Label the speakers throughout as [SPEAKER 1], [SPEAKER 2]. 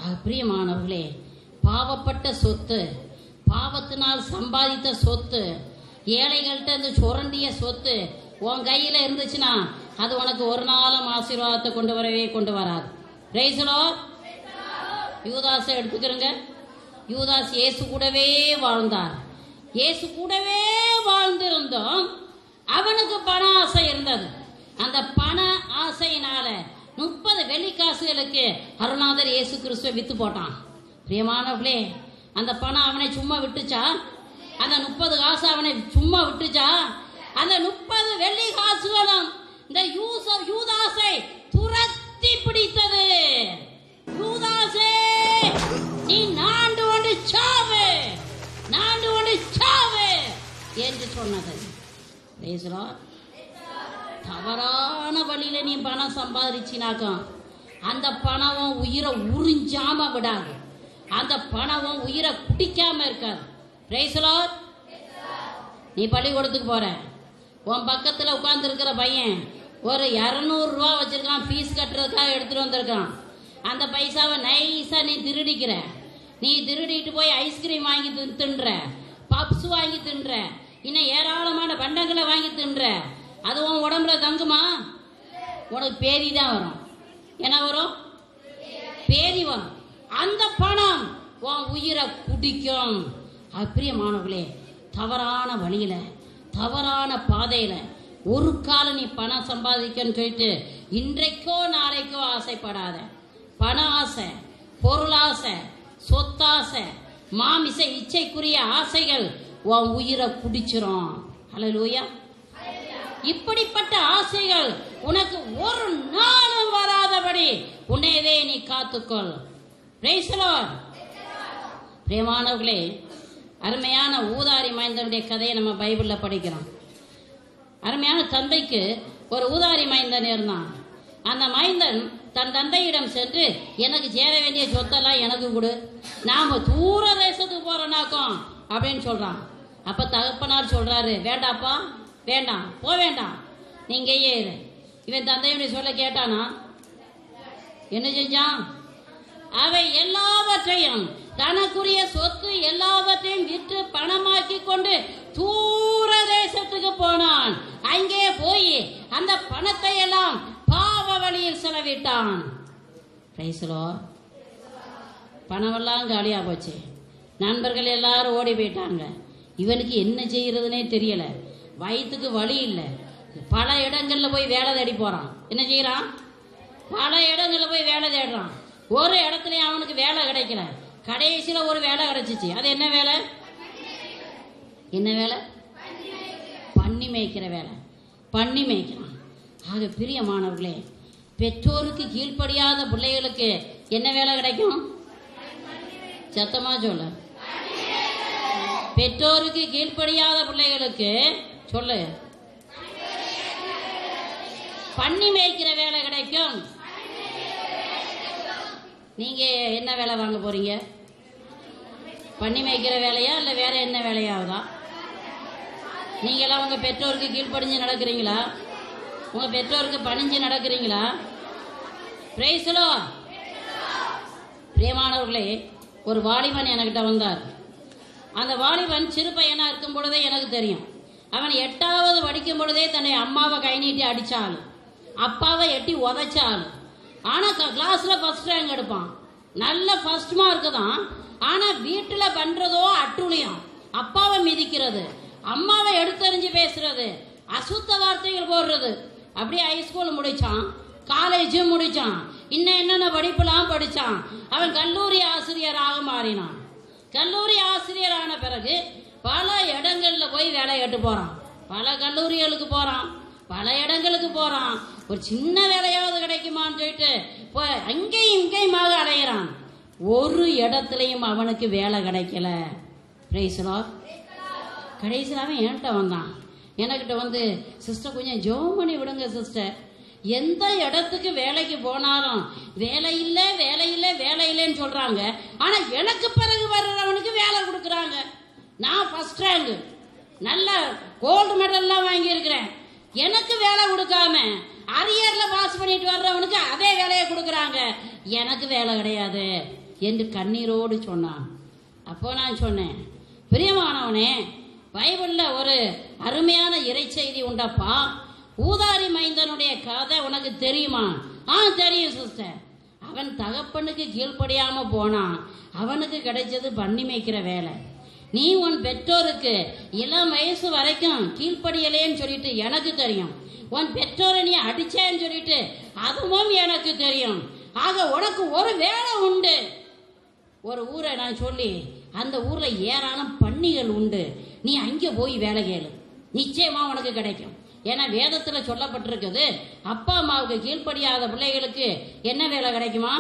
[SPEAKER 1] ஆக, பிரியமானவர்களே பாவப்பட்ட சொத்து பாவத்தினால் சம்பாதித்த சொத்து ஏழைகள்கிட்ட இருந்து சுரண்டிய சொத்து உன் கையில இருந்துச்சுன்னா அது உனக்கு ஒரு நாளும் ஆசீர்வாதத்தை கொண்டு வரவே கொண்டு வராது ரைசலோ யூதாஸை எடுத்துக்கிறங்க யூதாஸ் இயேசு கூடவே வாழ்ந்தார் இயேசு கூடவே வாழ்ந்திருந்தோம் அவனுக்கு பண ஆசை இருந்தது அந்த பண ஆசையினால முப்பது வெள்ளிக்காசுகளுக்கு அருணாதர் இயேசு கிறிஸ்துவை வித்து போட்டான் பிரியமானவர்களே அந்த பணம் அவனை சும்மா விட்டுச்சா அந்த முப்பது காசு அவனை சும்மா விட்டுச்சா அந்த முப்பது வெள்ளி காசுகளும் இந்த யூச யூதாசை துரத்தி பிடித்தது யூதாசே நீ நாண்டு கொண்டு சாவு நாண்டு கொண்டு சாவு என்று சொன்னது Praise the Lord. தவறான வழியில நீ பணம் சம்பாதிச்சினாக்கும் அந்த பணம் உன் உயிரை உறிஞ்சாம விடாது அந்த பணம் உன் உயிரை குடிக்காம இருக்காது Praise the Lord. நீ பள்ளிக்கூடத்துக்கு போற உன் பக்கத்துல உட்கார்ந்து இருக்கிற பையன் ஒரு இரநூறு ரூபா வச்சிருக்கான் ஃபீஸ் கட்டுறதுக்காக எடுத்துட்டு வந்திருக்கான் அந்த பைசாவை நைஸா நீ திருடிக்கிற நீ திருடிட்டு போய் ஐஸ்கிரீம் வாங்கி தின்- தின்ற பப்ஸ் வாங்கி தின்ற இன்னும் ஏராளமான பண்டங்களை வாங்கி தின்ற அது உன் உடம்புல தங்குமா உனக்கு பேதி தான் வரும் என்ன வரும் பேதி வரும் அந்த பணம் உன் உயிரை குடிக்கும் அப்பிரியமானவர்களே தவறான வழியில தவறான பாதையில ஒரு காலம் நீ பணம் சம்பாதிக்கன்னு சொல்லிட்டு இன்றைக்கோ நாளைக்கோ ஆசைப்படாத பண ஆசை பொருளாசை சொத்தாசை மாமிச இச்சைக்குரிய ஆசைகள் உன் உயிரை குடிச்சிரும் ஹalleluya இப்படிப்பட்ட ஆசைகள் உனக்கு ஒரு நாளும் வராதபடி உன்னையவே நீ காத்துக்கொள் Praise the Lord. பிரியமானவர்களே அருமையான ஊதாரி மைந்தனுடைய கதையை நம்ம பைபிள்ல படிக்கிறோம் அருமையான தந்தைக்கு ஒரு ஊதாரி மைந்தன் இருந்தான் அந்த மைந்தன் தன் தந்தையிடம் சென்று எனக்கு சேர வேண்டிய சொத்தெல்லாம் எனக்கு கொடு நாம தூர தேசத்துக்கு போறோம்னாக்கும் அப்படின்னு சொல்றான் அப்ப தகப்பனார் சொல்றாரு வேண்டாப்பா வேண்டாம் போ வேண்டாம் நீங்க இங்கேயே இரு இவன் தந்தையுடைய சொல்ல கேட்டானா என்ன செஞ்சான் அவை எல்லாவற்றையும் தனக்குரிய சொத்து எல்லாவற்றையும் விற்று பணமாக்கி கொண்டு தூர தேசத்துக்கு போனான் அங்கே போய் அந்த பணத்தை எல்லாம் பாவ வழியில் செலவிட்டான் Praise the Lord. பணமெல்லாம் காலியா போச்சு நண்பர்கள் எல்லாரும் ஓடி போயிட்டாங்க இவனுக்கு என்ன செய்யறதுனே தெரியல வயிற்றுக்கு வழி இல்லை பல இடங்கள்ல போய் வேலை தேடி போறான் என்ன செய்யறான் பல இடங்கள்ல போய் வேலை தேடுறான் ஒரு இடத்துலயும் அவனுக்கு வேலை கிடைக்கல கடைசியில ஒரு வேலை கிடைச்சிச்சு அது என்ன வேலை என்ன வேலை பண்ணி மேய்க்கிற வேலை பண்ணி மேய்க்கிறான் ஆக பிரியமானவர்களே பெற்றோருக்கு கீழ்ப்படியாத பிள்ளைகளுக்கு என்ன வேலை கிடைக்கும் சத்தமா சொல்ல பெற்றோருக்கு கீழ்ப்படியாத பிள்ளைகளுக்கு சொல்லு பண்ணி மேய்க்கிற வேலை கிடைக்கும் நீங்க என்ன வேலை வாங்க போறீங்க பண்ணி மேய்க்கிற வேலையா இல்ல வேற என்ன வேலையாவதா நீங்க எல்லாம் உங்க பெற்றோருக்கு கீழ்ப்படிஞ்சு நடக்கிறீங்களா உங்க பெற்றோருக்கு பணிஞ்சு நடக்கிறீங்களா பிரைஸ்லோ பிரியமானவர்களே ஒரு வாலிபன் என்கிட்ட வந்தார் அந்த வாலிபன் சிறு பையனா இருக்கும் பொழுதே எனக்கு தெரியும் அவன் எட்டாவது படிக்கும் பொழுதே தன்னை அம்மாவை கை நீட்டி அடிச்சாள் அப்பாவை எட்டி உதைச்சாள் ஆனா கிளாஸ்ல ஃபர்ஸ்ட் ரேங்க் எடுப்பான் நல்ல ஃபர்ஸ்ட் மார்க் தான் ஆனா வீட்டுல பண்றதோ அட்டுழியம் அப்பாவை மிதிக்கிறது அம்மாவை எடுத்தறிஞ்சு பேசுறது அசுத்த வார்த்தைகள் போடுறது அப்படியே ஹைஸ்கூல் முடிச்சான் காலேஜும் முடிச்சான் இன்னும் என்னென்ன படிப்புலாம் படிச்சான் அவன் கல்லூரி ஆசிரியராக மாறினான் கல்லூரி ஆசிரியரான பிறகு பல இடங்கள்ல போய் வேலை கேட்டு போறான் பல கல்லூரிகளுக்கு போறான் பல இடங்களுக்கு போறான் ஒரு சின்ன வேலையாவது கிடைக்குமான்னு சொல்லிட்டு போய் அங்கேயும் இங்கேயுமாக அலையிறான் ஒரு இடத்துலயும் அவனுக்கு வேலை கிடைக்கல பிரைஸ்லோ கடைசியில் அவன் என்கிட்ட வந்தான் எனக்கிட்ட வந்து சிஸ்டர் கொஞ்சம் ஜோம் பண்ணி விடுங்க சிஸ்டர் எந்த இடத்துக்கு வேலைக்கு போனாலும் வேலை இல்லை வேலை இல்லை வேலை இல்லைன்னு சொல்றாங்க ஆனா எனக்கு பிறகு வர்றவனுக்கு வேலை கொடுக்குறாங்க நான் ஃபர்ஸ்ட் ரேங்க் நல்ல கோல்டு மெடல்லாம் வாங்கியிருக்கிறேன் எனக்கு வேலை கொடுக்காம அரியர்ல பாஸ் பண்ணிட்டு வர்றவனுக்கு அதே வேலையை கொடுக்குறாங்க எனக்கு வேலை கிடையாது என்று கண்ணீரோடு சொன்னான் அப்போ நான் சொன்னேன் பிரியமானவனே பைபிளில் ஒரு அருமையான இறைச்செய்தி உண்டப்பா ஊதாரி மைந்தனுடைய கதை உனக்கு தெரியுமா ஆ தெரியும் சிஸ்டர் அவன் தகப்பனுக்கு கீழ்ப்படியாம போனான் அவனுக்கு கிடைச்சது பண்ணி மேய்க்கிற வேலை நீ உன் பெற்றோருக்கு இளம் வயசு வரைக்கும் கீழ்ப்படியலேன்னு சொல்லிட்டு எனக்கு தெரியும் உன் பெற்றோரை நீ அடிச்சேன்னு சொல்லிட்டு அதுவும் எனக்கு தெரியும் ஆக உனக்கு ஒரு வேலை உண்டு ஒரு ஊரை நான் சொல்லி அந்த ஊர்ல ஏராளம் பன்னிகள் உண்டு நீ அங்கே போய் வேலை கேளு நிச்சயமா உனக்கு கிடைக்கும் ஏன்னா வேதத்துல சொல்லப்பட்டிருக்குது அப்பா அம்மாவுக்கு கீழ்ப்படியாத பிள்ளைகளுக்கு என்ன வேலை கிடைக்குமா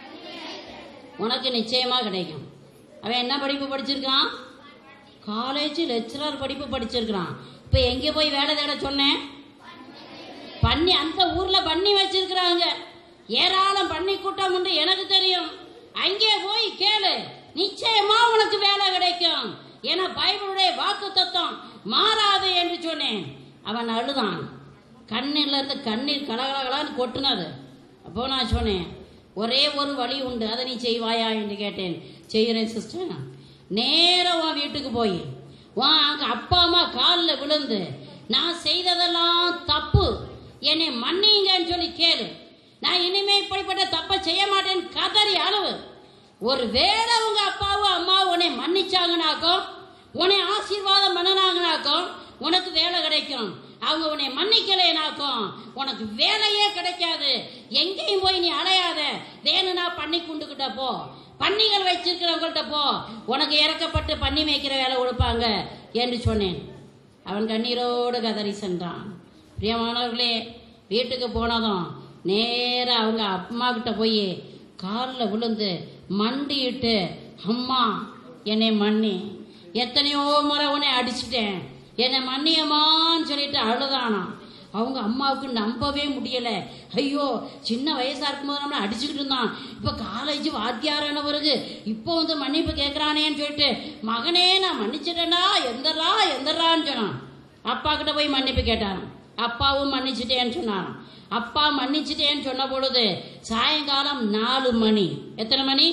[SPEAKER 1] உனக்கு நிச்சயமா கிடைக்கும் அவன் என்ன படிப்பு படிச்சிருக்கான் காலேஜ் லெக்சரர் படிப்பு படிச்சிருக்கிறான் இப்போ எங்கே போய் வேலை தேட சொன்னேன் பண்ணி அந்த ஊர்ல பண்ணி வச்சிருக்கிறாங்க ஏராளம் பண்ணி கூட்டம் உண்டு எனக்கு தெரியும் அங்கே போய் கேளு நிச்சயமா உனக்கு வேலை கிடைக்கும் என பைபிளுடைய வாக்கு தத்துவம் மாறாது என்று சொன்னேன் அவன் அழுதான் கண்ணில இருந்து கண்ணீர் கலகலகலான்னு கொட்டுனது அப்போ நான் சொன்னேன் ஒரே ஒரு வழி உண்டு அதை நீ செய்வாயா என்று கேட்டேன் செய்கிறேன் சிஸ்டர் நேரா உன் வீட்டுக்கு போய் உன் அங்க அப்பா அம்மா காலில் விழுந்து நான் செய்ததெல்லாம் தப்பு என்னை மன்னிங்கன்னு சொல்லி கேளு நான் இனிமே இப்படிப்பட்ட தப்பை செய்ய மாட்டேன்னு கதறி அளவு ஒரு வேளை உங்க அப்பாவும் அம்மாவும் உன்னை மன்னிச்சாங்கனாக்கோ உன்னை ஆசீர்வாதம் பண்ணினாங்கனாக்கோ உனக்கு வேலை கிடைக்கும் அவங்க உன்னை மன்னிக்கலைனாக்கும் உனக்கு வேலையே கிடைக்காது எங்கேயும் போய் நீ அலையாத வேணும்னா பண்ணி கொண்டுகிட்ட போ பன்னிகள் வச்சிருக்கிறவங்கள்ட்ட போ உனக்கு இறக்கப்பட்டு பண்ணி மேய்க்கிற வேலை கொடுப்பாங்க என்று சொன்னேன் அவன் கண்ணீரோடு கதறி சென்றான் பிரியமானவர்களே வீட்டுக்கு போனதும் நேரா அவங்க அம்மா கிட்ட போய் காலில் விழுந்து மண்டிட்டு அம்மா என்னை மன்னி எத்தனையோ முறை உன்னை அடிச்சிட்டேன் என்னை மன்னியம்மான்னு சொல்லிட்டு அழுதானா அவங்க அம்மாவுக்கு நம்பவே முடியல ஐயோ சின்ன வயசா இருக்கும்போது நம்மளை அடிச்சுக்கிட்டு இருந்தான் இப்போ காலேஜ் வாத்தியாரான பிறகு இப்போ வந்து மன்னிப்பு கேட்குறானேன்னு சொல்லிட்டு மகனே நான் மன்னிச்சிட்டேனா எந்தரா எந்தரான்னு சொன்னான் அப்பா கிட்ட போய் மன்னிப்பு கேட்டான் அப்பாவும் மன்னிச்சிட்டேன்னு சொன்னான் அப்பா மன்னிச்சிட்டேன்னு சொன்ன பொழுது சாயங்காலம் நாலு மணி எத்தனை மணி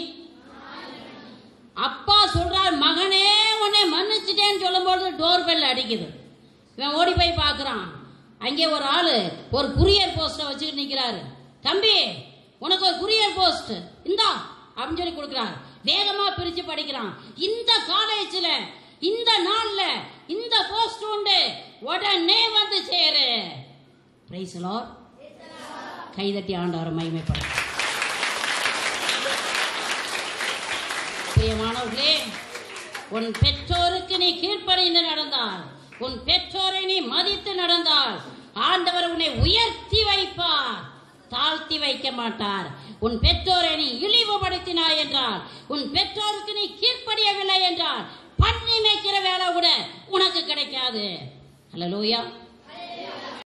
[SPEAKER 1] அப்பா சொல்றார் மகனே உன்னை மன்னிச்சிட்டேன்னு சொல்லும்போது டோர் பெல் அடிக்குது இவன் ஓடி போய் பார்க்கறான் அங்கே ஒரு ஆளு ஒரு குரியர் போஸ்ட்டை வச்சுக்கிட்டு நிக்கிறாரு தம்பி உனக்கு ஒரு குரியர் போஸ்ட் இந்தா அப்படின்னு சொல்லி கொடுக்குறாரு வேகமா பிரிச்சு படிக்கிறான் இந்த காலேஜ்ல இந்த நாள்ல இந்த போஸ்ட் உண்டு உடனே வந்து சேரு பிரைஸ் லார்ட் கைதட்டி ஆண்டவர் மகிமைப்படும் பிரியமானவர்களே உன் பெற்றோருக்கு நீ கீழ்ப்படிந்து நடந்தால் உன் பெற்றோரை நீ மதித்து நடந்தால் ஆண்டவர் உன்னை உயர்த்தி வைப்பார் தாழ்த்தி வைக்க மாட்டார் உன் பெற்றோரை நீ இழிவுபடுத்தினாய் என்றால் உன் பெற்றோருக்கு நீ கீழ்ப்படியவில்லை என்றால் பண்ணி மேய்க்கிற வேலை கூட உனக்கு கிடைக்காது அல்ல